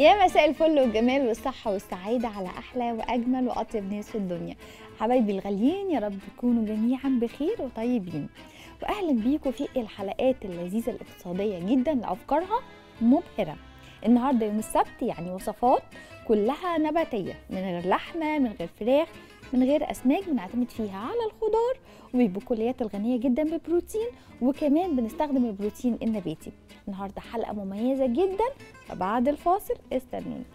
يا مساء الفل والجمال والصحة والسعادة على أحلى وأجمل وأطيب ناس في الدنيا حبايبي الغاليين يا رب تكونوا جميعا بخير وطيبين وأهلا بيكم في الحلقات اللذيذة الاقتصادية جدا لأفكارها مبهرة النهاردة يوم السبت يعني وصفات كلها نباتية من غير لحمة من غير فراخ من غير أسماك بنعتمد فيها على الخضار وبالبقوليات الغنية جدا بالبروتين وكمان بنستخدم البروتين النباتي النهاردة حلقة مميزة جدا فبعد الفاصل استنوني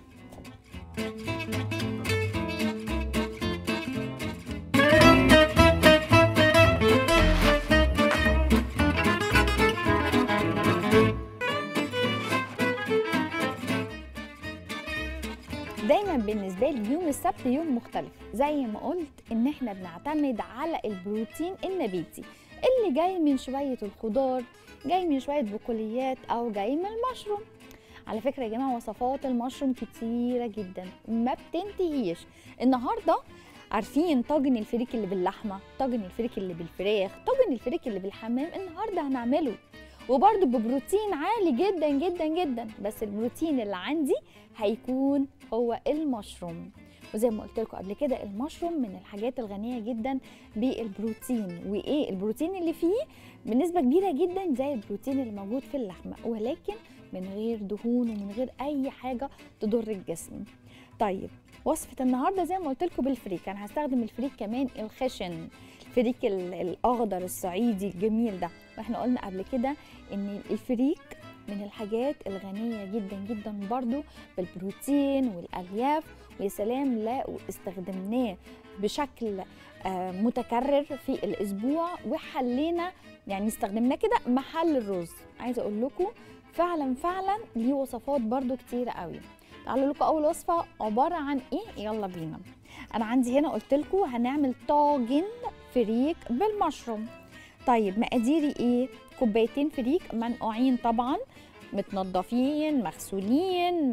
دايما بالنسبه لي يوم السبت يوم مختلف زي ما قلت ان احنا بنعتمد على البروتين النباتي اللي جاي من شويه الخضار جاي من شويه بقوليات او جاي من المشروم على فكره يا جماعه وصفات المشروم كتيره جدا ما بتنتهيش النهارده عارفين طاجن الفريك اللي باللحمه طاجن الفريك اللي بالفراخ طاجن الفريك اللي بالحمام النهارده هنعمله وبرده ببروتين عالي جدا جدا جدا بس البروتين اللي عندي هيكون هو المشروم وزي ما قلت لكم قبل كده المشروم من الحاجات الغنيه جدا بالبروتين وايه البروتين اللي فيه بنسبه كبيره جدا زي البروتين اللي موجود في اللحمه ولكن من غير دهون ومن غير اي حاجه تضر الجسم طيب وصفه النهارده زي ما قلت لكم بالفريك انا هستخدم الفريك كمان الخشن الفريك الاخضر الصعيدي الجميل ده واحنا قلنا قبل كده ان الفريك من الحاجات الغنية جدا جدا برضو بالبروتين والألياف ويا سلام لو استخدمناه بشكل متكرر في الأسبوع وحلينا يعني استخدمناه كده محل الرز عايزة أقول لكم فعلا فعلا ليه وصفات برضو كتيرة قوي تعالوا لكم أول وصفة عبارة عن إيه يلا بينا أنا عندي هنا قلت لكم هنعمل طاجن فريك بالمشروم طيب مقاديري ايه كوبايتين فريك منقوعين طبعا متنضفين مغسولين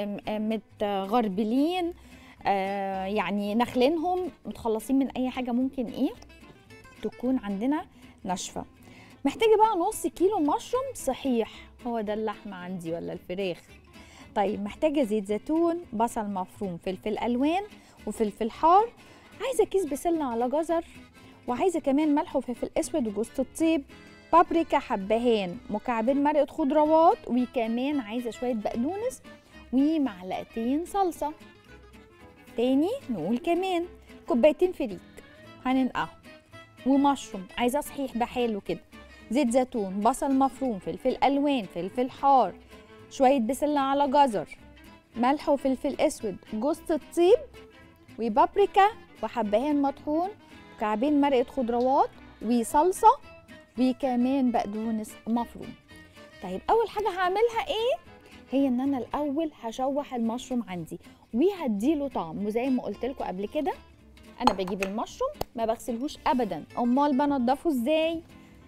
متغربلين آه يعني نخلينهم متخلصين من اي حاجه ممكن ايه تكون عندنا ناشفه محتاجه بقى نص كيلو مشروم صحيح هو ده اللحمه عندي ولا الفراخ طيب محتاجه زيت زيتون بصل مفروم فلفل الوان وفلفل حار عايزه كيس بسله على جزر وعايزه كمان ملح وفلفل اسود وجوز الطيب بابريكا حبهان مكعبين مرقه خضروات وكمان عايزه شويه بقدونس ومعلقتين صلصه تاني نقول كمان كوبايتين فريك هننقعهم ومشروم عايزاه صحيح بحاله كده زيت زيتون بصل مفروم فلفل الوان فلفل حار شويه بسله على جزر ملح وفلفل اسود جوز الطيب وبابريكا وحبهان مطحون مكعبين مرقه خضروات وصلصه وكمان بقدونس مفروم طيب اول حاجه هعملها ايه هي ان انا الاول هشوح المشروم عندي وهديله طعم وزي ما قلت لكم قبل كده انا بجيب المشروم ما بغسلهوش ابدا امال بنضفه ازاي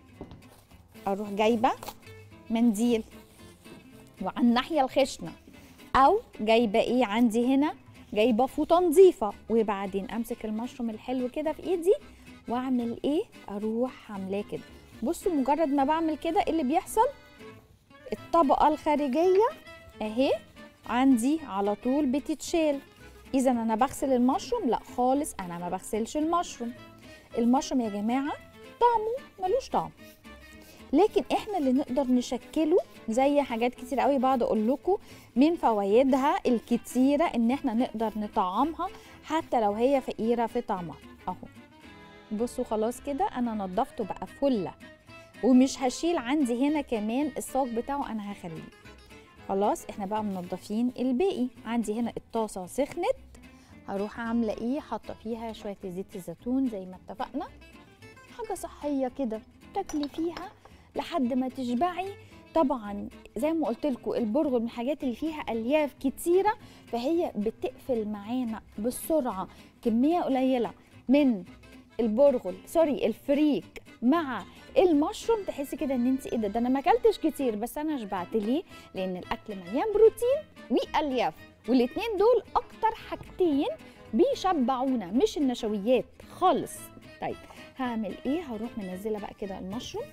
اروح جايبه منديل وعلى الناحيه الخشنه او جايبه ايه عندي هنا جايبه فوطه نظيفه وبعدين امسك المشروم الحلو كده في ايدي واعمل ايه اروح عاملاه كده بصوا مجرد ما بعمل كده ايه اللي بيحصل الطبقه الخارجيه اهي عندي على طول بتتشال اذا انا بغسل المشروم لا خالص انا ما بغسلش المشروم المشروم يا جماعه طعمه ملوش طعم لكن احنا اللي نقدر نشكله زي حاجات كتير قوي بقعد اقول لكم من فوائدها الكتيره ان احنا نقدر نطعمها حتى لو هي فقيره في طعمها اهو بصوا خلاص كده انا نضفته بقى فله ومش هشيل عندي هنا كمان الصاج بتاعه انا هخليه خلاص احنا بقى منضفين الباقي عندي هنا الطاسه سخنت هروح عامله ايه حاطه فيها شويه زيت الزيتون زي ما اتفقنا حاجه صحيه كده تاكلي فيها لحد ما تشبعي طبعا زي ما قلت لكم البرغل من الحاجات اللي فيها الياف كتيره فهي بتقفل معانا بسرعه كميه قليله من البرغل سوري الفريك مع المشروم تحسي كده ان انت ايه ده ده انا ما اكلتش كتير بس انا شبعت ليه لان الاكل مليان بروتين والياف والاتنين دول اكتر حاجتين بيشبعونا مش النشويات خالص طيب هعمل ايه هروح منزله بقى كده المشروم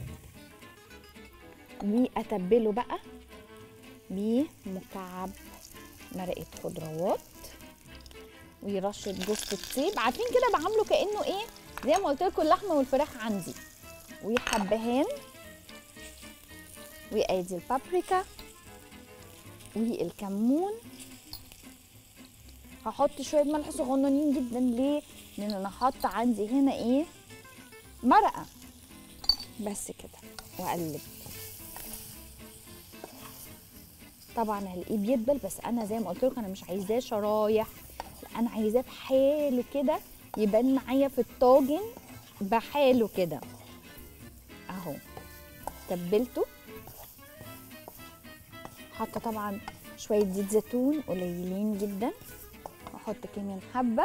واتبله بقى بمكعب مرقه خضروات ورشه جوز الطيب عارفين كده بعمله كانه ايه زي ما قلت لكم اللحمه والفراخ عندي وحبهان وادي البابريكا والكمون هحط شويه ملح صغننين جدا ليه لان انا حاطه عندي هنا ايه مرقه بس كده واقلب طبعا هلاقيه بيدبل بس انا زي ما قلت لكم انا مش عايزاه شرايح لا انا عايزاه بحاله كده يبان معايا في الطاجن بحاله كده اهو تبلته حاطه طبعا شويه زيت زيتون قليلين جدا واحط كمان حبه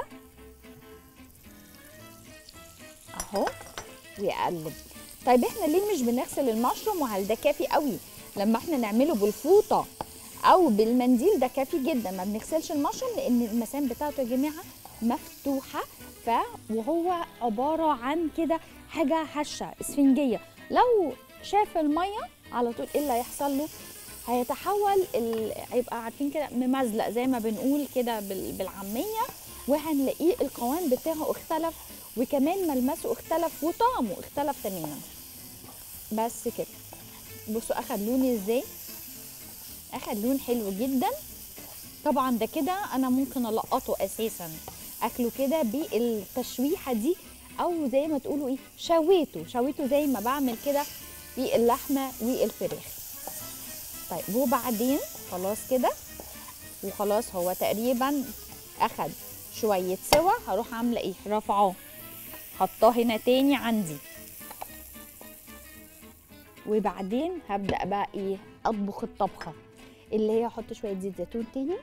اهو واقلب طيب احنا ليه مش بنغسل المشروم وهل ده كافي قوي لما احنا نعمله بالفوطه او بالمنديل ده كافي جدا ما بنغسلش المشروم لان المسام بتاعته يا جماعه مفتوحه ف وهو عباره عن كده حاجه هشه اسفنجيه لو شاف الميه على طول ايه اللي هيحصل له هيتحول ال... هيبقى عارفين كده ممزلق زي ما بنقول كده بال... بالعاميه وهنلاقيه القوام بتاعه اختلف وكمان ملمسه اختلف وطعمه اختلف تماما بس كده بصوا اخد لون ازاي اخد لون حلو جدا طبعا ده كده انا ممكن القطه اساسا اكله كده بالتشويحه دي او زي ما تقولوا ايه شويته شويته زي ما بعمل كده في اللحمه والفراخ طيب وبعدين خلاص كده وخلاص هو تقريبا اخد شويه سوا هروح عامله ايه رافعاه حطاه هنا تاني عندي وبعدين هبدا بقى ايه اطبخ الطبخه اللي هي احط شويه زيت زيتون تاني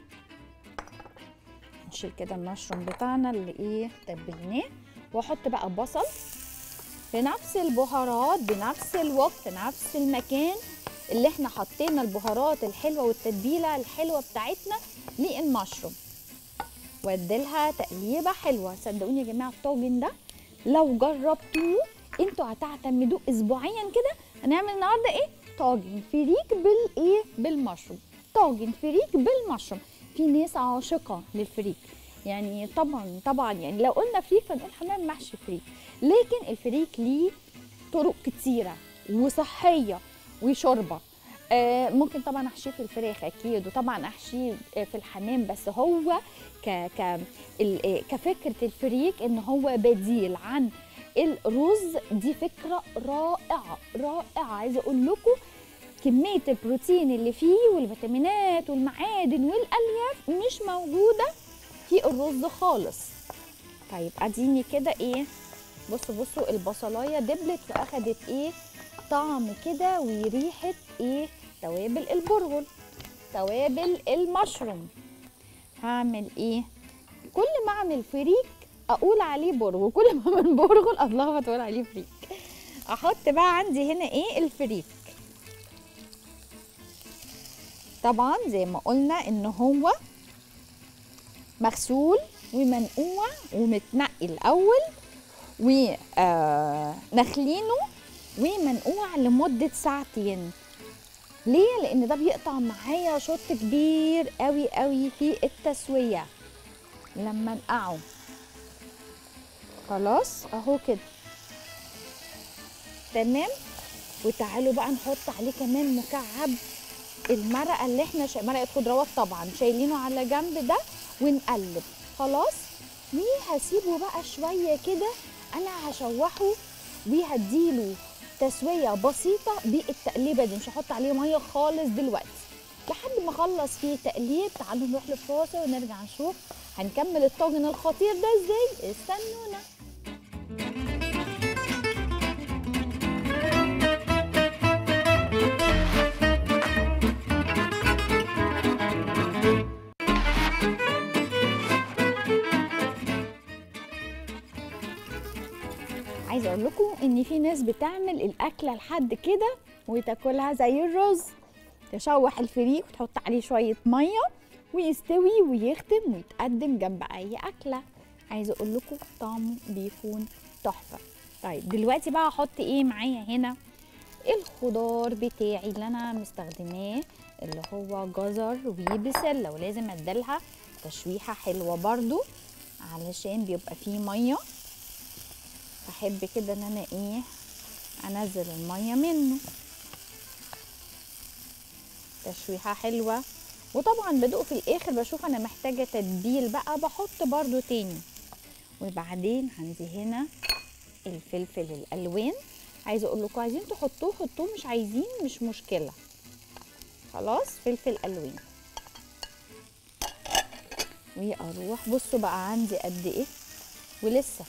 نشيل كده المشروم بتاعنا اللي ايه تبلناه واحط بقى بصل بنفس البهارات بنفس الوقت نفس المكان اللي احنا حطينا البهارات الحلوه والتتبيله الحلوه بتاعتنا للمشروم واديلها تقليبه حلوه صدقوني يا جماعه الطاجن ده لو جربتوه انتوا هتعتمدوه اسبوعيا كده هنعمل النهارده ايه طاجن فريك بالايه بالمشروم طاجن فريك بالمشروم في ناس عاشقه للفريك يعني طبعا طبعا يعني لو قلنا فريك فنقول حمام محشي فريك لكن الفريك ليه طرق كتيره وصحيه وشوربه آه ممكن طبعا احشيه في الفراخ اكيد وطبعا احشيه في الحمام بس هو ك ك ال- كفكره الفريك ان هو بديل عن الرز دي فكره رائعه رائعه عايزه اقول لكم كميه البروتين اللي فيه والفيتامينات والمعادن والالياف مش موجوده في الرز خالص طيب اديني كده ايه بصوا بصوا البصلايه دبلت واخدت ايه طعم كده وريحه ايه توابل البرغل توابل المشروم هعمل ايه كل ما اعمل فريك اقول عليه برغل كل ما اعمل برغل الله تقول عليه فريك احط بقى عندي هنا ايه الفريك طبعا زي ما قلنا ان هو مغسول ومنقوع ومتنقي الاول ونخلينه ومنقوع لمده ساعتين ليه لان ده بيقطع معايا شوط كبير قوي قوي في التسويه لما نقعه خلاص اهو كده تمام وتعالوا بقى نحط عليه كمان مكعب المرقه اللي احنا شا... مرقه خضروات طبعا شايلينه على جنب ده ونقلب خلاص وهسيبه بقى شويه كده انا هشوحه وهديله تسويه بسيطه بالتقليبه دي مش هحط عليه ميه خالص دلوقتي لحد ما اخلص فيه تقليب تعالوا نروح للفاصل ونرجع نشوف هنكمل الطاجن الخطير ده ازاي استنونا عايزه اقول لكم ان في ناس بتعمل الاكله لحد كده وتاكلها زي الرز تشوح الفريك وتحط عليه شويه ميه ويستوي ويختم ويتقدم جنب اي اكله عايزه اقول لكم طعمه بيكون تحفه طيب دلوقتي بقى احط ايه معايا هنا الخضار بتاعي اللي انا مستخدماه اللي هو جزر وبسله ولازم اديلها تشويحه حلوه برضو علشان بيبقى فيه ميه بحب كده ان انا ايه انزل الميه منه تشويحه حلوه وطبعا بدوق في الاخر بشوف انا محتاجه تتبيل بقى بحط برضو تاني وبعدين عندي هنا الفلفل الالوان عايزه اقول لكم عايزين تحطوه حطوه مش عايزين مش مشكله خلاص فلفل الوان واروح بصوا بقى عندي قد ايه ولسه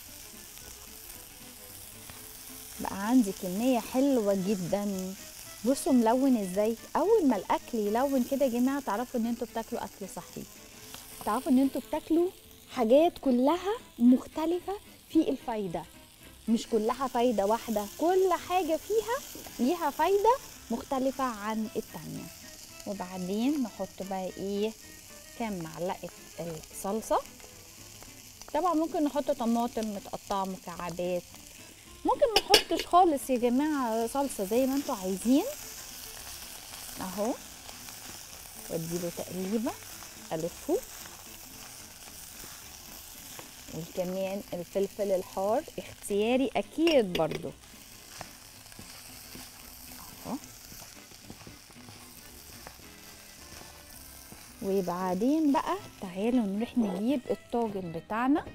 بقى عندي كميه حلوه جدا بصوا ملون ازاي اول ما الاكل يلون كده يا جماعه تعرفوا ان انتوا بتاكلوا اكل صحي تعرفوا ان انتوا بتاكلوا حاجات كلها مختلفه في الفايده مش كلها فايده واحده كل حاجه فيها ليها فايده مختلفه عن التانيه وبعدين نحط بقى ايه كام معلقه الصلصه طبعا ممكن نحط طماطم متقطعه مكعبات ممكن ما نحطش خالص يا جماعه صلصه زي ما انتوا عايزين اهو واديله تقليبه الفه وكمان الفلفل الحار اختياري اكيد برضو اهو وبعدين بقى تعالوا نروح نجيب الطاجن بتاعنا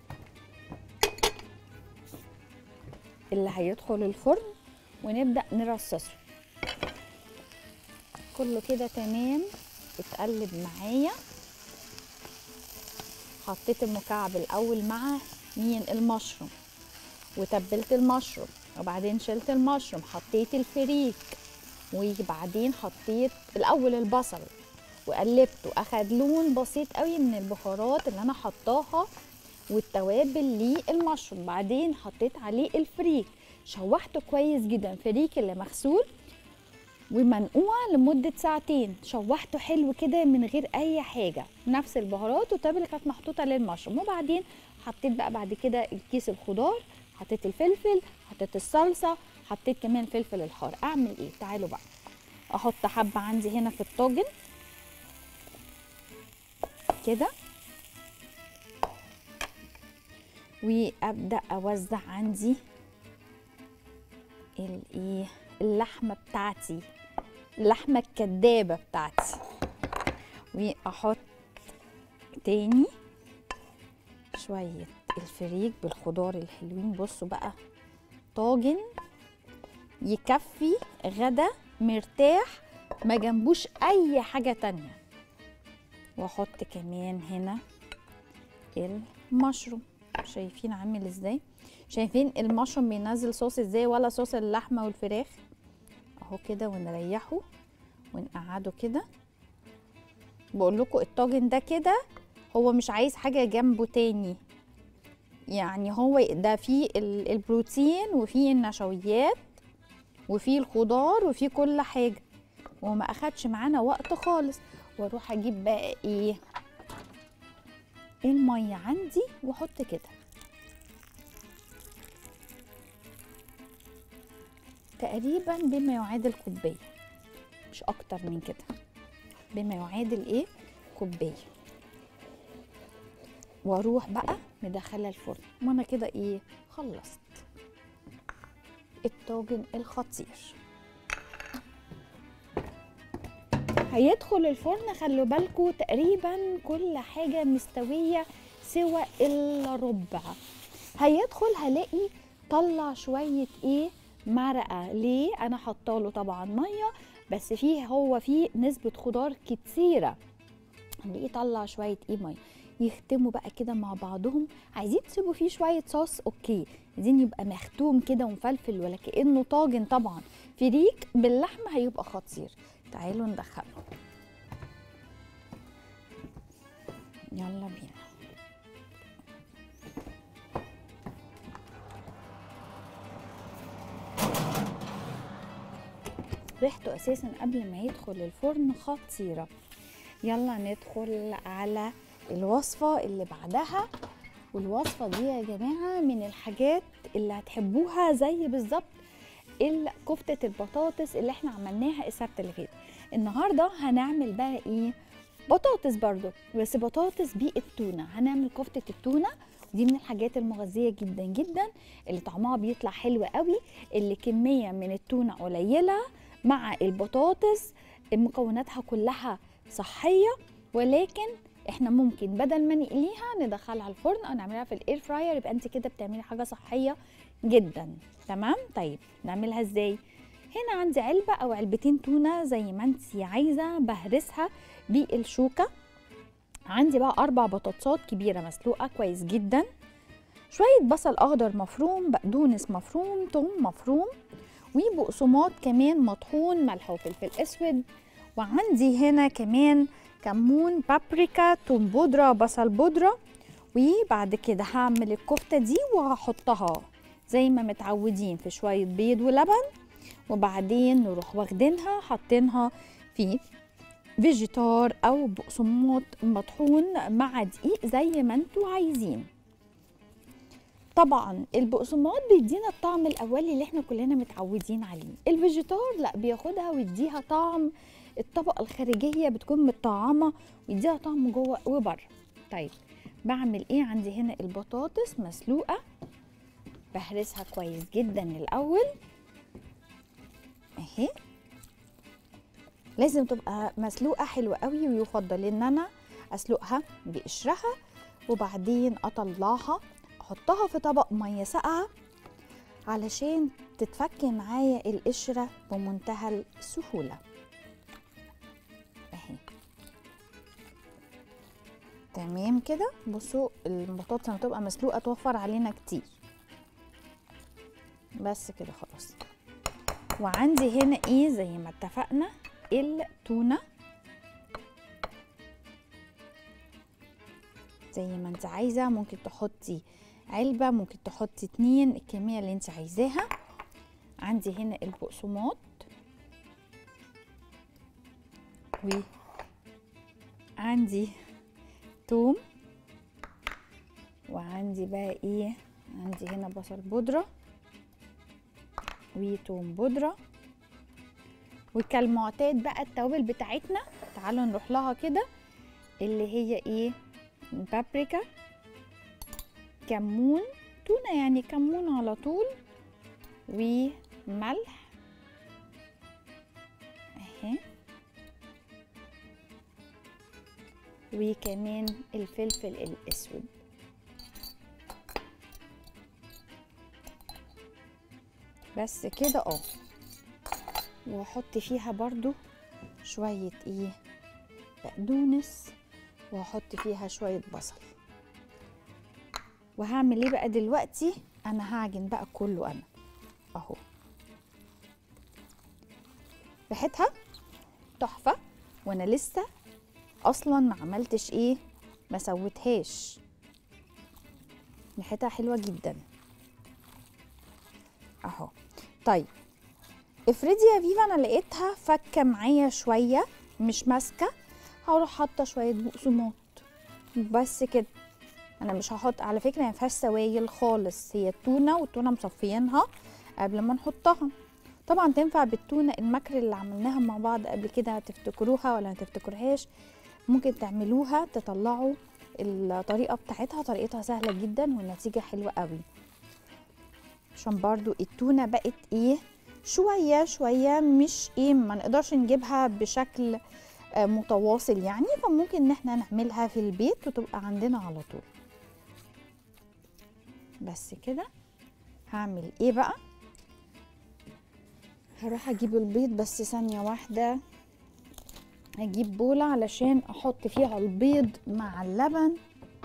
اللي هيدخل الفرن ونبدأ نرصصه كله كده تمام اتقلب معايا حطيت المكعب الاول مع مين المشروم وتبلت المشروم وبعدين شلت المشروم حطيت الفريك وبعدين حطيت الاول البصل وقلبته اخد لون بسيط قوي من البهارات اللي انا حطاها والتوابل للمشروم بعدين حطيت عليه الفريك شوحته كويس جدا فريك اللي مغسول ومنقوع لمدة ساعتين شوحته حلو كده من غير أي حاجة نفس البهارات والتوابل اللي كانت محطوطة للمشروم وبعدين حطيت بقى بعد كده الكيس الخضار حطيت الفلفل حطيت الصلصة حطيت كمان فلفل الحار أعمل إيه تعالوا بقى أحط حبة عندي هنا في الطاجن كده وابدا اوزع عندي الايه اللحمه بتاعتي اللحمه الكدابه بتاعتي واحط تاني شويه الفريك بالخضار الحلوين بصوا بقى طاجن يكفي غدا مرتاح ما جنبوش اي حاجه تانية واحط كمان هنا المشروم شايفين عامل ازاي شايفين المشروم بينزل صوص ازاي ولا صوص اللحمه والفراخ اهو كده ونريحه ونقعده كده بقول لكم الطاجن ده كده هو مش عايز حاجه جنبه تاني يعني هو ده فيه البروتين وفيه النشويات وفيه الخضار وفيه كل حاجه وما اخدش معانا وقت خالص واروح اجيب بقى ايه الميه عندي واحط كده تقريبا بما يعادل كوبايه مش اكتر من كده بما يعادل ايه كوبايه واروح بقى مدخله الفرن وانا كده ايه خلصت الطاجن الخطير هيدخل الفرن خلوا بالكم تقريبا كل حاجه مستويه سوى الا ربع هيدخل هلاقي طلع شويه ايه مرقه ليه انا حاطه طبعا ميه بس فيه هو فيه نسبه خضار كتيره هنلاقيه طلع شويه ايه ميه يختموا بقى كده مع بعضهم عايزين تسيبوا فيه شويه صوص اوكي عايزين يبقى مختوم كده ومفلفل ولا كانه طاجن طبعا فريك باللحمه هيبقى خطير تعالوا ندخله يلا بينا ريحته اساسا قبل ما يدخل الفرن خطيره يلا ندخل على الوصفه اللي بعدها والوصفه دي يا جماعه من الحاجات اللي هتحبوها زي بالظبط كفتة البطاطس اللي احنا عملناها السبت اللي فات النهاردة هنعمل بقى ايه بطاطس برضو بس بطاطس بالتونة هنعمل كفتة التونة دي من الحاجات المغذية جدا جدا اللي طعمها بيطلع حلو قوي اللي كمية من التونة قليلة مع البطاطس مكوناتها كلها صحية ولكن احنا ممكن بدل ما نقليها ندخلها الفرن او نعملها في الاير فراير يبقى انت كده بتعملي حاجة صحية جدا تمام طيب نعملها ازاي هنا عندي علبة او علبتين تونة زي ما انت عايزة بهرسها بالشوكة عندي بقى اربع بطاطسات كبيرة مسلوقة كويس جدا شوية بصل اخضر مفروم بقدونس مفروم توم مفروم وبقسماط كمان مطحون ملح وفلفل اسود وعندي هنا كمان كمون بابريكا توم بودرة بصل بودرة وبعد كده هعمل الكفتة دي وهحطها زي ما متعودين في شوية بيض ولبن وبعدين نروح واخدينها حاطينها في فيجيتار او بقسماط مطحون مع دقيق زي ما انتوا عايزين طبعا البقسماط بيدينا الطعم الاولي اللي احنا كلنا متعودين عليه الفيجيتار لا بياخدها ويديها طعم الطبقه الخارجيه بتكون متطعمه ويديها طعم جوه وبره طيب بعمل ايه عندي هنا البطاطس مسلوقه بهرسها كويس جدا الاول اهي لازم تبقى مسلوقه حلوه قوي ويفضل ان انا اسلقها بقشرها وبعدين اطلعها احطها في طبق ميه ساقعه علشان تتفك معايا القشره بمنتهى السهوله اهي تمام كده بصوا البطاطس لما تبقى مسلوقه توفر علينا كتير بس كده خلاص وعندي هنا ايه زي ما اتفقنا التونه زي ما انت عايزه ممكن تحطي علبه ممكن تحطي اتنين الكميه اللي انت عايزاها عندي هنا البقسماط وعندي توم وعندي بقى ايه عندي هنا بصل بودره وتوم بودره وكالمعتاد بقى التوابل بتاعتنا تعالوا نروح لها كده اللي هي ايه بابريكا كمون تونة يعني كمون على طول وملح اهي وكمان الفلفل الاسود بس كده اه واحط فيها برضو شوية ايه بقدونس واحط فيها شوية بصل وهعمل ايه بقى دلوقتي انا هعجن بقى كله انا اهو ريحتها تحفة وانا لسه اصلا ما عملتش ايه ما سويتهاش ريحتها حلوة جدا اهو طيب افرضي يا فيفا انا لقيتها فكه معايا شويه مش ماسكه هروح حاطه شويه بقسماط بس كده انا مش هحط على فكره ما فيهاش سوائل خالص هي التونه والتونه مصفيينها قبل ما نحطها طبعا تنفع بالتونه المكر اللي عملناها مع بعض قبل كده تفتكروها ولا ما تفتكروهاش ممكن تعملوها تطلعوا الطريقه بتاعتها طريقتها سهله جدا والنتيجه حلوه قوي عشان برضو التونه بقت ايه شويه شويه مش ايه ما نقدرش نجيبها بشكل متواصل يعني فممكن ان احنا نعملها في البيت وتبقى عندنا على طول بس كده هعمل ايه بقى هروح اجيب البيض بس ثانيه واحده هجيب بولة علشان احط فيها البيض مع اللبن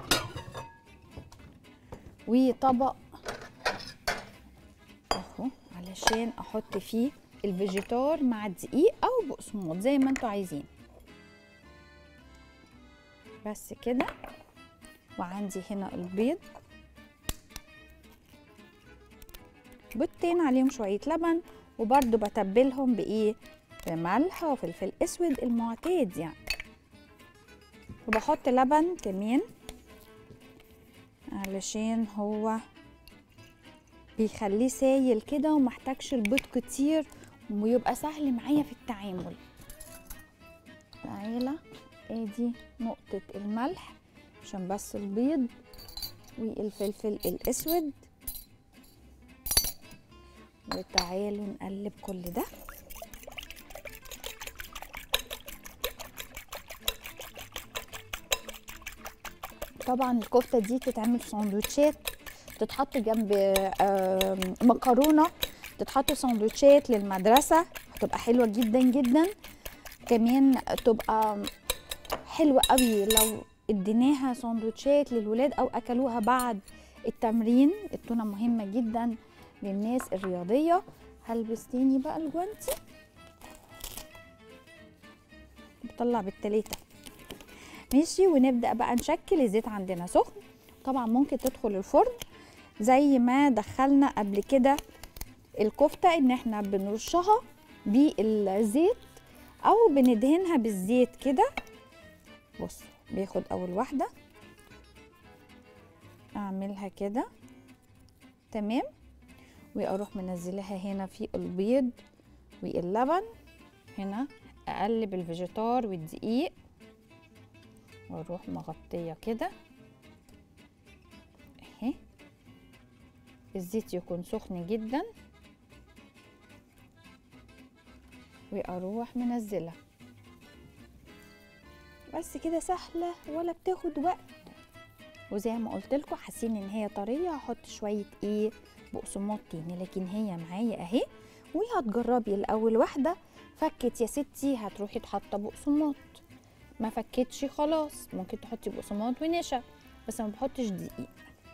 وطبق اهو علشان احط فيه الفيجيتار مع الدقيق او بقسماط زي ما انتوا عايزين بس كده وعندي هنا البيض بيضتين عليهم شوية لبن وبرده بتبلهم بايه بملح وفلفل اسود المعتاد يعني وبحط لبن كمان علشان هو بيخليه سايل كده ومحتاجش البيض كتير ويبقى سهل معايا في التعامل تعالى ادي نقطة الملح عشان بس البيض والفلفل الاسود وتعالوا نقلب كل ده طبعا الكفته دي تتعمل في سندوتشات تتحط جنب آم، مكرونه تتحط سندوتشات للمدرسه هتبقى حلوه جدا جدا كمان تبقى حلوه قوي لو اديناها سندوتشات للولاد او اكلوها بعد التمرين التونه مهمه جدا للناس الرياضيه هلبس تاني بقى الجوانتي بطلع بالتلاته ماشي ونبدا بقى نشكل الزيت عندنا سخن طبعا ممكن تدخل الفرن زي ما دخلنا قبل كده الكفته ان احنا بنرشها بالزيت او بندهنها بالزيت كده بص بياخد اول واحده اعملها كده تمام واروح منزلها هنا في البيض واللبن هنا اقلب الفيجيتار والدقيق واروح مغطيه كده اهي الزيت يكون سخن جدا واروح منزله بس كده سهله ولا بتاخد وقت وزي ما قلت لكم حاسين ان هي طريه هحط شويه ايه بقسماط تاني لكن هي معايا اهي وهتجربي الاول واحده فكت يا ستي هتروحي تحطي بقسماط ما فكتش خلاص ممكن تحطي بقسماط ونشا بس ما بحطش دقيق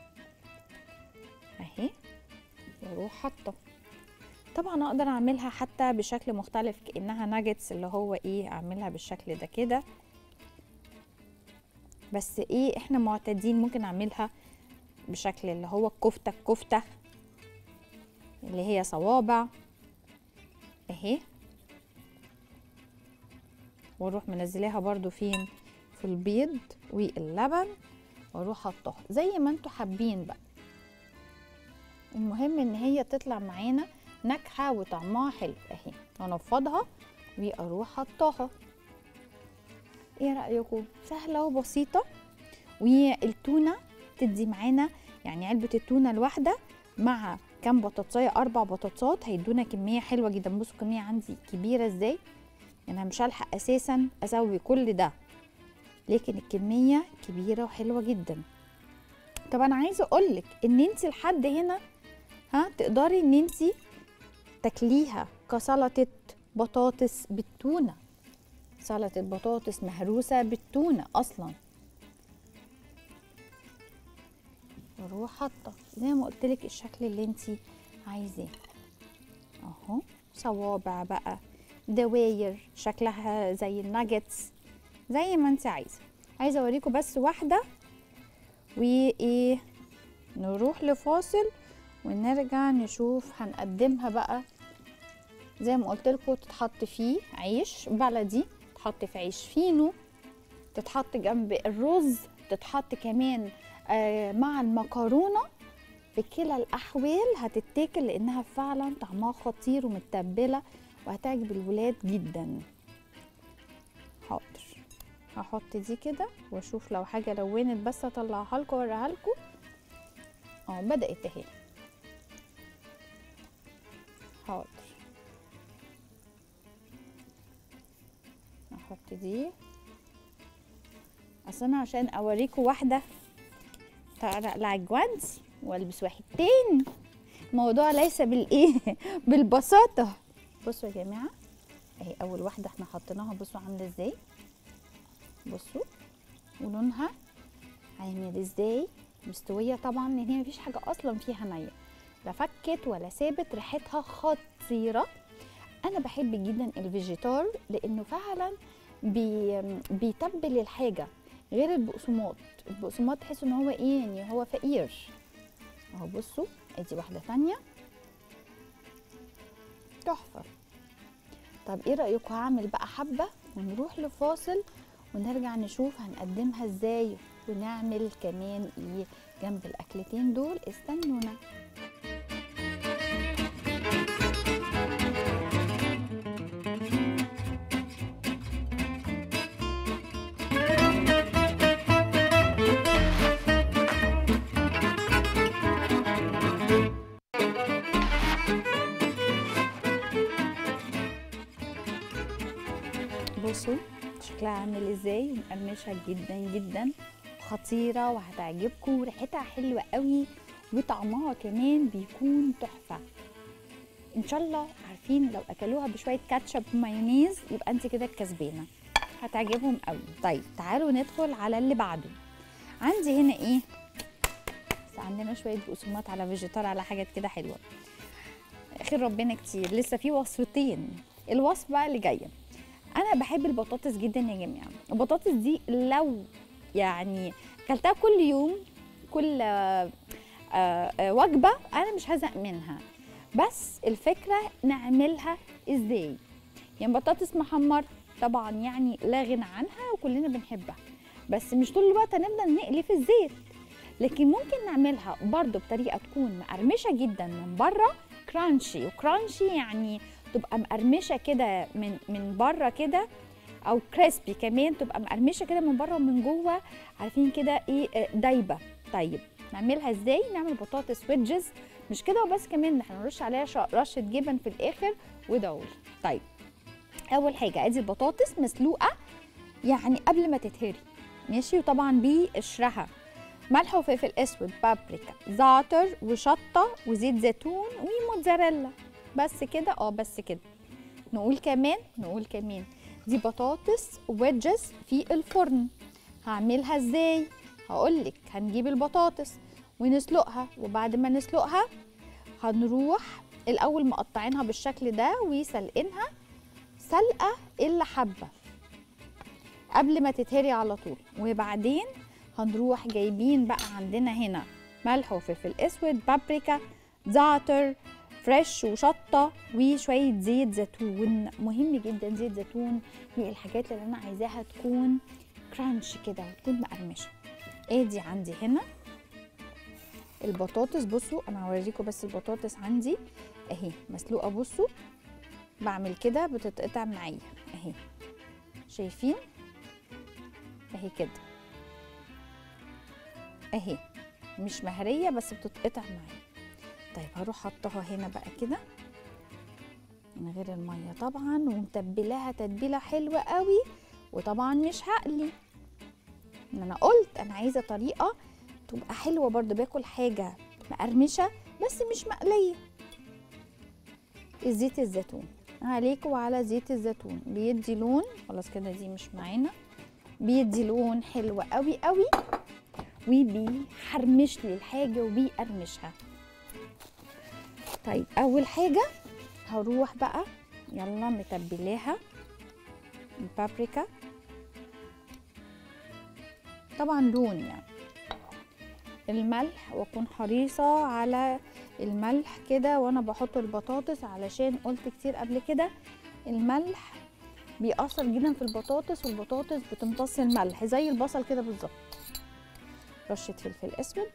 اهي واروح حاطه طبعا اقدر اعملها حتى بشكل مختلف كانها ناجتس اللي هو ايه اعملها بالشكل ده كده بس ايه احنا معتادين ممكن اعملها بشكل اللي هو الكفته الكفته اللي هي صوابع اهي واروح منزلاها برضو فين في البيض واللبن واروح حطها زي ما انتوا حابين بقى المهم ان هي تطلع معانا ناجحه وطعمها حلو اهي انفضها واروح حطاها ايه رايكم سهله وبسيطه والتونه تدي معانا يعني علبه التونه الواحده مع كام بطاطسايه اربع بطاطسات هيدونا كميه حلوه جدا بصوا الكميه عندي كبيره ازاي يعني انا مش هلحق اساسا اسوي كل ده لكن الكميه كبيره وحلوه جدا طب انا عايزه اقولك ان انت لحد هنا ها تقدري ان انت تاكليها كسلطه بطاطس بالتونه سلطه بطاطس مهروسه بالتونه اصلا واروح حاطه زي ما قلت لك الشكل اللي انت عايزاه اهو صوابع بقى دواير شكلها زي الناجتس زي ما انت عايزه عايزه اوريكم بس واحده وايه نروح لفاصل ونرجع نشوف هنقدمها بقى زي ما قلت لكم تتحط فيه عيش بلدي تتحط في عيش فينو تتحط جنب الرز تتحط كمان آه مع المكرونه في كلا الاحوال هتتاكل لانها فعلا طعمها خطير ومتبله وهتعجب الولاد جدا حاضر هحط دي كده واشوف لو حاجه لونت بس اطلعها لكم واوريها لكم اه بدات اهي حاضر احط دي اصل انا عشان اوريكم واحده اقلع الجوانتي والبس واحد تاني الموضوع ليس بالايه بالبساطه بصوا يا جماعه اهي اول واحده احنا حطيناها بصوا عامله ازاي بصوا ولونها عامل ازاي مستويه طبعا لان هي مفيش حاجه اصلا فيها نيه لا فكت ولا سابت ريحتها خطيره انا بحب جدا الفيجيتار لانه فعلا بي بيتبل الحاجه غير البقسماط البقسماط تحس ان هو ايه يعني هو فقير اهو بصوا ادي واحده ثانيه تحفه طب ايه رايكم هعمل بقى حبه ونروح لفاصل ونرجع نشوف هنقدمها ازاي ونعمل كمان ايه جنب الاكلتين دول استنونا بصوا شكلها عامل ازاي مقرمشه جدا جدا خطيره وهتعجبكم وريحتها حلوه قوي وطعمها كمان بيكون تحفه ان شاء الله عارفين لو اكلوها بشويه كاتشب ومايونيز يبقى انت كده الكسبانه هتعجبهم قوي طيب تعالوا ندخل على اللي بعده عندي هنا ايه بس عندنا شويه بقسماط على فيجيتار على حاجات كده حلوه خير ربنا كتير لسه في وصفتين الوصفه بقى اللي جايه انا بحب البطاطس جدا يا جماعه البطاطس دي لو يعني اكلتها كل يوم كل آه، آه، وجبه انا مش هزهق منها بس الفكره نعملها ازاي يعني بطاطس محمر طبعا يعني لا غنى عنها وكلنا بنحبها بس مش طول الوقت هنفضل نقلي في الزيت لكن ممكن نعملها برضو بطريقه تكون مقرمشه جدا من بره كرانشي وكرانشي يعني تبقى مقرمشه كده من من بره كده او كريسبي كمان تبقى مقرمشه كده من بره ومن جوه عارفين كده ايه آه، دايبه طيب نعملها ازاي نعمل بطاطس ويدجز مش كده وبس كمان احنا نرش عليها ش- رشه جبن في الاخر ودول طيب اول حاجه ادي البطاطس مسلوقه يعني قبل ما تتهري ماشي وطبعا بقشرها ملح وفلفل اسود بابريكا زعتر وشطه وزيت زيتون وموتزاريلا بس كده اه بس كده نقول كمان نقول كمان دي بطاطس ويدجز في الفرن هعملها ازاي هقولك هنجيب البطاطس ونسلقها وبعد ما نسلقها هنروح الاول مقطعينها بالشكل ده وسلقينها سلقه الا حبه قبل ما تتهري على طول وبعدين هنروح جايبين بقى عندنا هنا ملح وفلفل اسود بابريكا زعتر فريش وشطه وشويه زيت زيتون مهم جدا زيت زيتون من الحاجات اللي انا عايزاها تكون كرانش كده وتكون مقرمشه ادي عندي هنا البطاطس بصوا انا هوريكم بس البطاطس عندي اهي مسلوقه بصوا بعمل كده بتتقطع معايا اهي شايفين اهي كده اهي مش مهريه بس بتتقطع معايا طيب هروح حطها هنا بقى كده من غير الميه طبعا ومتبلاها تتبيله حلوه قوي وطبعا مش هقلي ان انا قلت انا عايزه طريقه تبقى حلوه برضو باكل حاجه مقرمشه بس مش مقليه الزيت الزيتون عليك وعلى زيت الزيتون بيدي لون خلاص كده دي مش معانا بيدي لون حلو قوي قوي وبيحرمش لي الحاجه وبيقرمشها طيب اول حاجه هروح بقى يلا متبلاها البابريكا طبعا لون يعني الملح واكون حريصه على الملح كده وانا بحط البطاطس علشان قلت كتير قبل كده الملح بيأثر جدا في البطاطس والبطاطس بتمتص الملح زي البصل كده بالظبط رشة فلفل اسود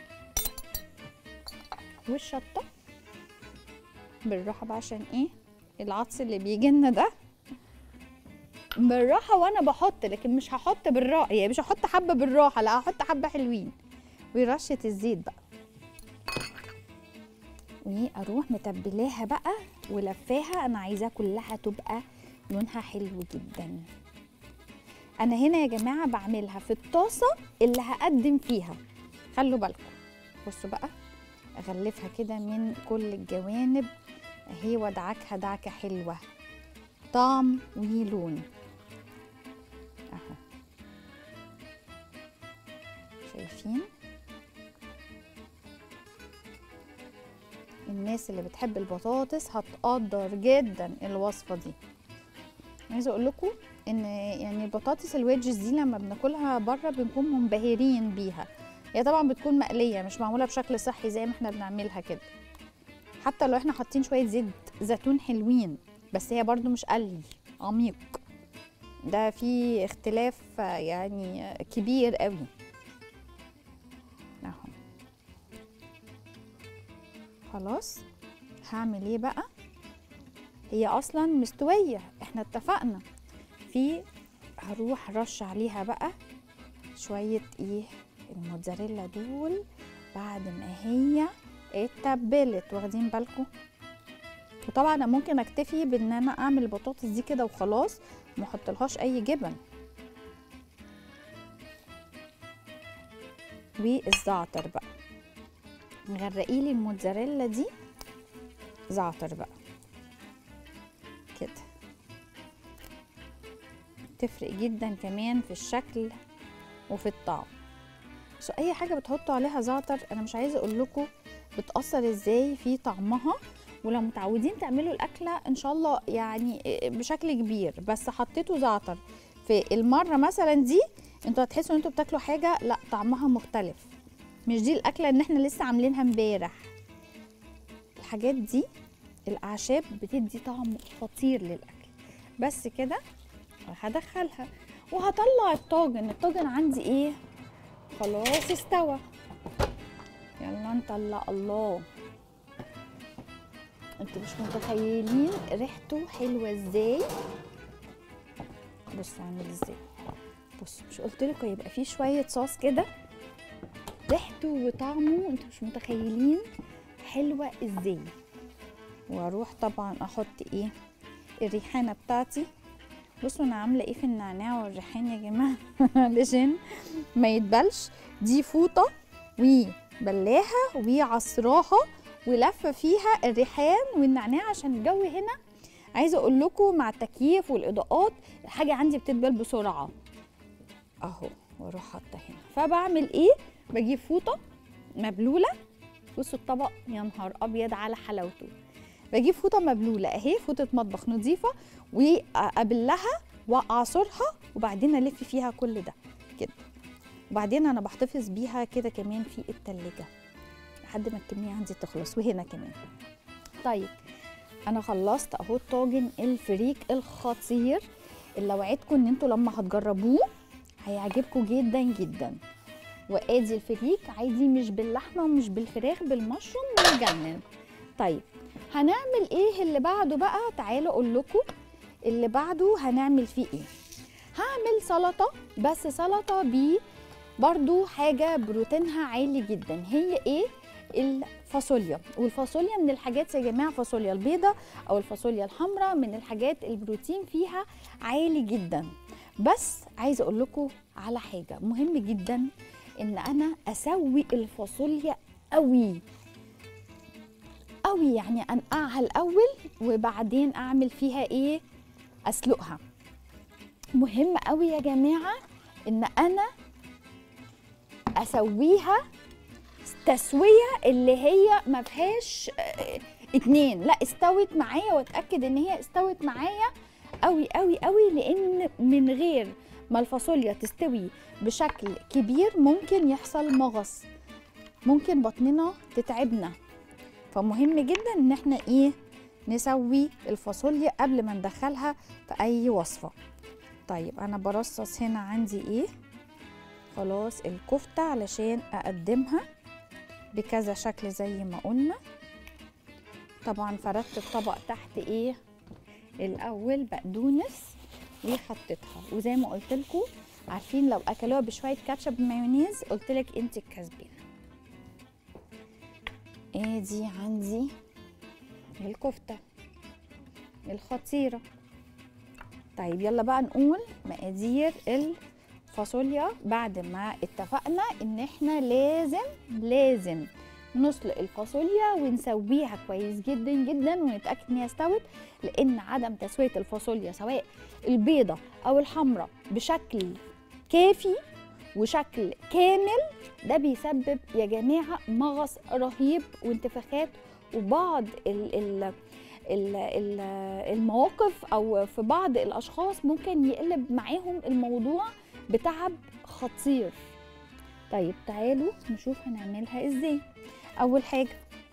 والشطة بالراحة بقى عشان ايه العطس اللي بيجي لنا ده بالراحة وانا بحط لكن مش هحط بالراحة يعني مش هحط حبة بالراحة لا هحط حبة حلوين ورشة الزيت بقى واروح متبلاها بقى ولفاها انا عايزاها كلها تبقى لونها حلو جدا انا هنا يا جماعه بعملها في الطاسه اللي هقدم فيها خلوا بالكم بصوا بقى اغلفها كده من كل الجوانب اهي وادعكها دعكه حلوه طعم ولون اهو شايفين الناس اللي بتحب البطاطس هتقدر جدا الوصفه دي عايزه اقول لكم ان يعني البطاطس الويدجز دي لما بناكلها بره بنكون منبهرين بيها هي طبعا بتكون مقليه مش معموله بشكل صحي زي ما احنا بنعملها كده حتى لو احنا حاطين شويه زيت زيتون حلوين بس هي برضو مش قلي عميق ده في اختلاف يعني كبير قوي اهو خلاص هعمل ايه بقى هي اصلا مستويه احنا اتفقنا في هروح رش عليها بقى شويه ايه الموتزاريلا دول بعد ما هي اتبلت واخدين بالكم وطبعا انا ممكن اكتفي بان انا اعمل البطاطس دي كده وخلاص ما احطلهاش اي جبن والزعتر بقى غرقي لي الموتزاريلا دي زعتر بقى كده تفرق جدا كمان في الشكل وفي الطعم بس اي حاجه بتحطوا عليها زعتر انا مش عايزه اقول لكم بتاثر ازاي في طعمها ولو متعودين تعملوا الاكله ان شاء الله يعني بشكل كبير بس حطيتوا زعتر في المره مثلا دي انتوا هتحسوا ان انتوا بتاكلوا حاجه لا طعمها مختلف مش دي الاكله ان احنا لسه عاملينها امبارح الحاجات دي الاعشاب بتدي طعم خطير للاكل بس كده هدخلها وهطلع الطاجن الطاجن عندي ايه خلاص استوى يلا نطلع الله انتوا مش متخيلين ريحته حلوه ازاي بصوا عامل ازاي بصوا مش قلت لكم يبقى فيه شويه صوص كده ريحته وطعمه انتوا مش متخيلين حلوه ازاي واروح طبعا احط ايه الريحانه بتاعتي بصوا انا عامله ايه في النعناع والريحان يا جماعه علشان ما يتبلش دي فوطه وبلاها وعصراها ولفه فيها الريحان والنعناع عشان الجو هنا عايزه اقول لكم مع التكييف والاضاءات الحاجه عندي بتدبل بسرعه اهو واروح حاطه هنا فبعمل ايه بجيب فوطه مبلوله بصوا الطبق يا نهار ابيض على حلاوته بجيب فوطه مبلوله اهي فوطه مطبخ نظيفه وابلها واعصرها وبعدين الف فيها كل ده كده وبعدين انا بحتفظ بيها كده كمان في التلاجة لحد ما الكميه عندي تخلص وهنا كمان طيب انا خلصت اهو الطاجن الفريك الخطير اللي اوعدكم ان انتوا لما هتجربوه هيعجبكم جدا جدا وادي الفريك عادي مش باللحمه ومش بالفراخ بالمشروم ويجنن طيب هنعمل ايه اللي بعده بقى تعالوا اقول لكم اللي بعده هنعمل فيه ايه هعمل سلطه بس سلطه ب برضو حاجه بروتينها عالي جدا هي ايه الفاصوليا والفاصوليا من الحاجات يا جماعه فاصوليا البيضة او الفاصوليا الحمراء من الحاجات البروتين فيها عالي جدا بس عايزه اقول لكم على حاجه مهم جدا ان انا اسوي الفاصوليا قوي قوي يعني انقعها الاول وبعدين اعمل فيها ايه اسلقها مهم قوي يا جماعه ان انا اسويها تسويه اللي هي ما فيهاش آه، اتنين لا استوت معايا واتاكد ان هي استوت معايا قوي قوي قوي لان من غير ما الفاصوليا تستوي بشكل كبير ممكن يحصل مغص ممكن بطننا تتعبنا فمهم جدا ان احنا ايه نسوي الفاصوليا قبل ما ندخلها في اي وصفه طيب انا برصص هنا عندي ايه خلاص الكفته علشان اقدمها بكذا شكل زي ما قلنا طبعا فردت الطبق تحت ايه الاول بقدونس وحطيتها وزي ما قلت لكم عارفين لو اكلوها بشويه كاتشب مايونيز قلت لك انت الكسبانه ادي عندي الكفته الخطيره طيب يلا بقى نقول مقادير الفاصوليا بعد ما اتفقنا ان احنا لازم لازم نسلق الفاصوليا ونسويها كويس جدا جدا ونتاكد ان هي استوت لان عدم تسويه الفاصوليا سواء البيضه او الحمراء بشكل كافي وشكل كامل ده بيسبب يا جماعه مغص رهيب وانتفاخات وبعض ال ال ال ال المواقف او في بعض الاشخاص ممكن يقلب معاهم الموضوع بتعب خطير طيب تعالوا نشوف هنعملها ازاي اول حاجه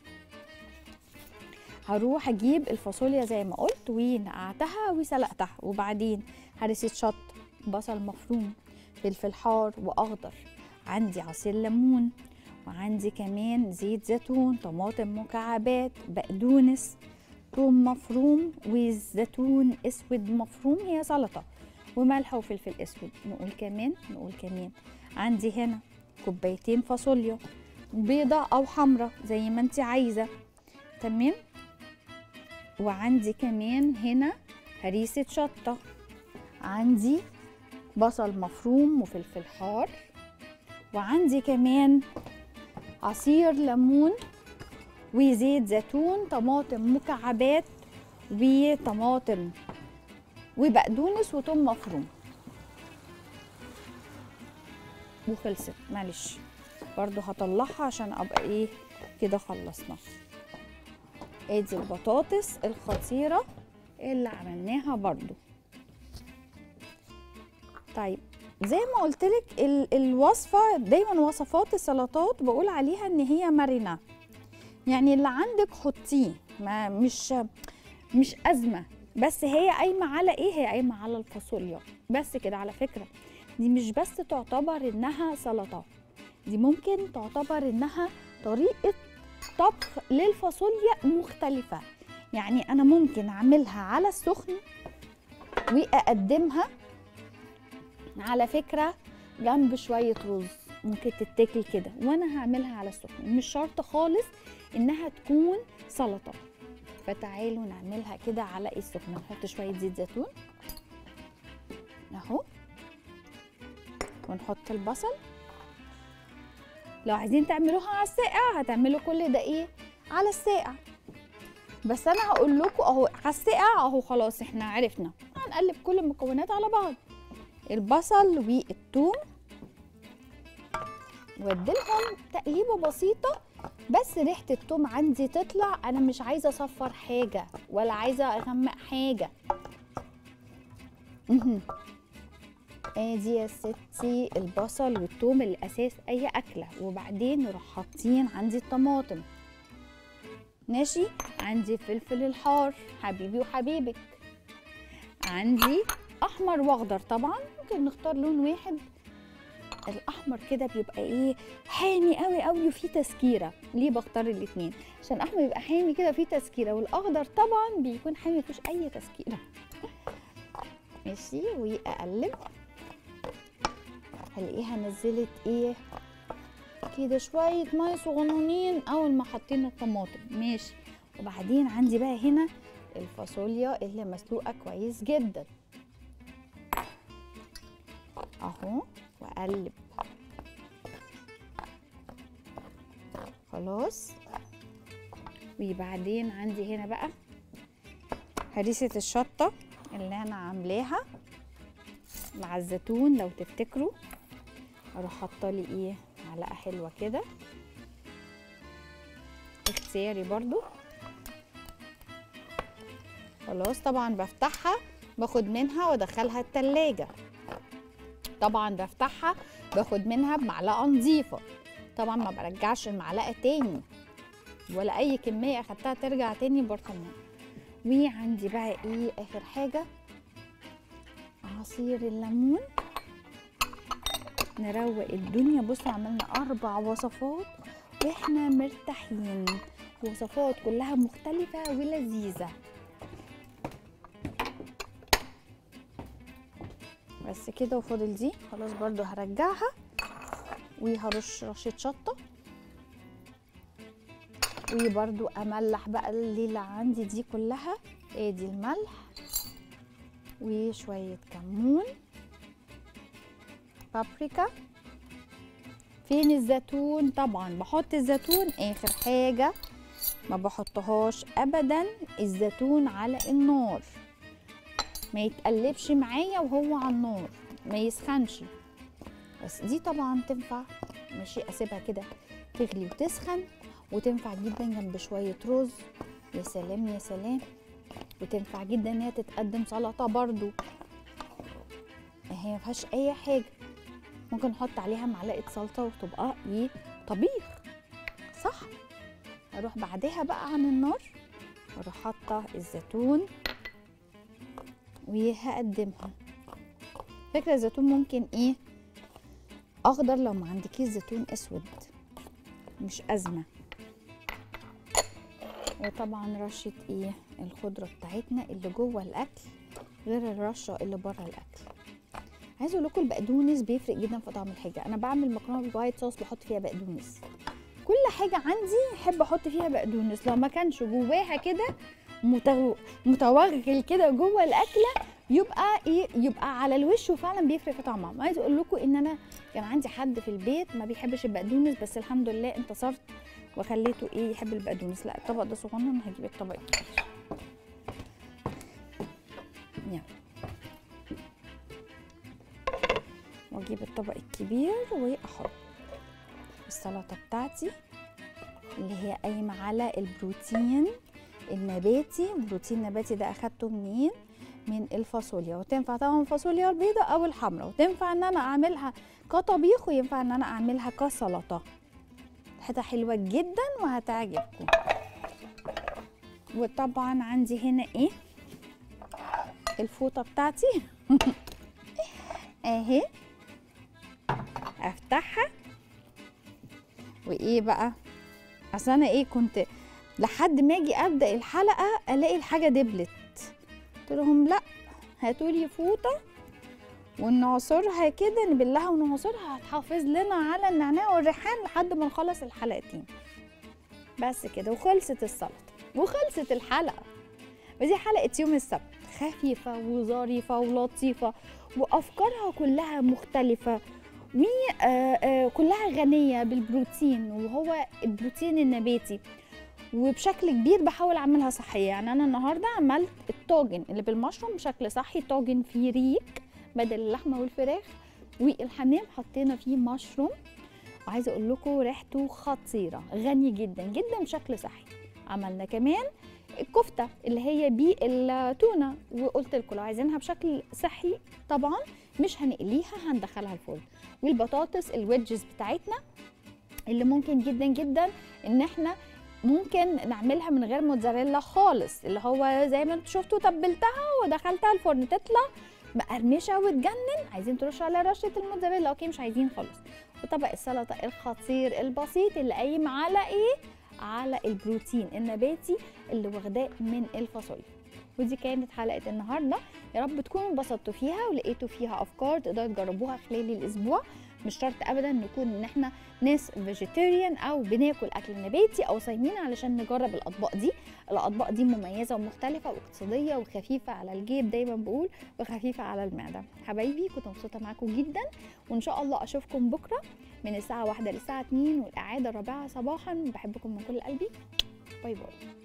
هروح اجيب الفاصوليا زي ما قلت ونقعتها وسلقتها وبعدين هرسة شط بصل مفروم فلفل حار واخضر عندي عصير ليمون وعندي كمان زيت زيتون طماطم مكعبات بقدونس ثوم مفروم وزيتون اسود مفروم هي سلطه وملح وفلفل اسود نقول كمان نقول كمان عندي هنا كوبايتين فاصوليا بيضة أو حمرة زي ما انت عايزة تمام وعندي كمان هنا هريسة شطة عندي بصل مفروم وفلفل حار وعندي كمان عصير ليمون وزيت زيتون طماطم مكعبات وطماطم وبقدونس وتوم مفروم وخلصت معلش برضو هطلعها عشان ابقى ايه كده خلصنا ادي البطاطس الخطيره اللي عملناها برضو طيب زي ما قلت لك الوصفه دايما وصفات السلطات بقول عليها ان هي مرنه يعني اللي عندك حطيه ما مش مش ازمه بس هي قايمه على ايه هي قايمه على الفاصوليا بس كده على فكره دي مش بس تعتبر انها سلطه دي ممكن تعتبر انها طريقه طبخ للفاصوليا مختلفه يعني انا ممكن اعملها على السخن واقدمها على فكره جنب شويه رز ممكن تتاكل كده وانا هعملها على السخن مش شرط خالص انها تكون سلطه فتعالوا نعملها كده على السخن نحط شويه زيت زيتون اهو ونحط البصل لو عايزين تعملوها على الساقع هتعملوا كل ده ايه على الساقع بس انا هقول لكم اهو على الساقع اهو خلاص احنا عرفنا هنقلب كل المكونات على بعض البصل والثوم واديلهم تقليبه بسيطه بس ريحه الثوم عندي تطلع انا مش عايزه اصفر حاجه ولا عايزه اغمق حاجه مهم. ادي يا ستي البصل والثوم الاساس اي اكله وبعدين نروح حاطين عندي الطماطم ماشي عندي فلفل الحار حبيبي وحبيبك عندي احمر واخضر طبعا ممكن نختار لون واحد الاحمر كده بيبقى ايه حامي قوي قوي وفيه تسكيره ليه بختار الاثنين عشان الاحمر يبقى حامي كده وفيه تسكيره والاخضر طبعا بيكون حامي مفيش اي تسكيره ماشي واقلب هلاقيها نزلت ايه كده شويه ميه صغننين اول ما حطينا الطماطم ماشي وبعدين عندي بقى هنا الفاصوليا اللي مسلوقه كويس جدا اهو واقلب خلاص وبعدين عندي هنا بقى هريسه الشطه اللي انا عاملاها مع الزيتون لو تفتكروا اروح حاطه لي ايه معلقه حلوه كده اختياري برضو خلاص طبعا بفتحها باخد منها وادخلها التلاجة طبعا بفتحها باخد منها بمعلقه نظيفه طبعا ما برجعش المعلقه تاني ولا اي كميه اخدتها ترجع تاني برطمان وعندي بقى ايه اخر حاجه عصير الليمون نروق الدنيا بصوا عملنا اربع وصفات واحنا مرتاحين وصفات كلها مختلفه ولذيذه بس كده وفاضل دي خلاص برضو هرجعها وهرش رشة شطة وبرضو املح بقى الليلة عندي دي كلها ادي الملح وشوية كمون بابريكا فين الزيتون طبعا بحط الزيتون اخر حاجة ما بحطهاش ابدا الزيتون على النار ما يتقلبش معايا وهو على النار ما يسخنش بس دي طبعا تنفع ماشي اسيبها كده تغلي وتسخن وتنفع جدا جنب شويه رز يا سلام يا سلام وتنفع جدا ان هي تتقدم سلطه برضو هي ما فيهاش اي حاجه ممكن نحط عليها معلقه سلطه وتبقى ايه طبيخ صح اروح بعدها بقى عن النار اروح حاطه الزيتون وهقدمها فكرة الزيتون ممكن ايه اخضر لو ما عندكيش زيتون اسود مش ازمه وطبعا رشه ايه الخضره بتاعتنا اللي جوه الاكل غير الرشه اللي بره الاكل عايزه اقول لكم البقدونس بيفرق جدا في طعم الحاجه انا بعمل مكرونه بالوايت صوص بحط فيها بقدونس كل حاجه عندي احب احط فيها بقدونس لو ما كانش جواها كده متو... متوغل كده جوه الاكله يبقى ايه يبقى على الوش وفعلا بيفرق في طعمها عايز اقول لكم ان انا كان عندي حد في البيت ما بيحبش البقدونس بس الحمد لله انتصرت وخليته ايه يحب البقدونس لا الطبق ده صغنن هجيب الطبق الكبير يلا واجيب الطبق الكبير واحط السلطه بتاعتي اللي هي قايمه على البروتين النباتي البروتين النباتي ده اخدته منين من الفاصوليا وتنفع طبعا الفاصوليا البيضاء او الحمراء وتنفع ان انا اعملها كطبيخ وينفع ان انا اعملها كسلطه حته حلوه جدا وهتعجبكم وطبعا عندي هنا ايه الفوطه بتاعتي اهي افتحها وايه بقى اصل انا ايه كنت لحد ما اجي ابدا الحلقه الاقي الحاجه دبلت قلت لهم لا هاتوا لي فوطه ونعصرها كده نبلها ونعصرها هتحافظ لنا على النعناع والريحان لحد ما نخلص الحلقتين بس كده وخلصت السلطه وخلصت الحلقه ودي حلقه يوم السبت خفيفه وظريفه ولطيفه وافكارها كلها مختلفه وكلها غنيه بالبروتين وهو البروتين النباتي وبشكل كبير بحاول اعملها صحيه يعني انا النهارده عملت الطاجن اللي بالمشروم بشكل صحي طاجن فيه ريك بدل اللحمه والفراخ والحمام حطينا فيه مشروم وعايزه اقول لكم ريحته خطيره غني جدا جدا بشكل صحي عملنا كمان الكفته اللي هي بالتونه وقلت لكم لو عايزينها بشكل صحي طبعا مش هنقليها هندخلها الفرن والبطاطس الويدجز بتاعتنا اللي ممكن جدا جدا ان احنا ممكن نعملها من غير موتزاريلا خالص اللي هو زي ما انتم شفتوا تبلتها ودخلتها الفرن تطلع مقرمشه وتجنن عايزين ترشوا عليها رشه الموتزاريلا اوكي مش عايزين خالص وطبق السلطه الخطير البسيط اللي قايم على ايه على البروتين النباتي اللي واخداه من الفاصوليا ودي كانت حلقه النهارده يا رب تكونوا انبسطتوا فيها ولقيتوا فيها افكار تقدروا تجربوها خلال الاسبوع مش شرط ابدا نكون ان احنا ناس فيجيتيريان او بناكل اكل نباتي او صايمين علشان نجرب الاطباق دي الاطباق دي مميزه ومختلفه واقتصاديه وخفيفه على الجيب دايما بقول وخفيفه على المعده حبايبي كنت مبسوطه معاكم جدا وان شاء الله اشوفكم بكره من الساعه 1 للساعه 2 والاعاده الرابعه صباحا بحبكم من كل قلبي باي باي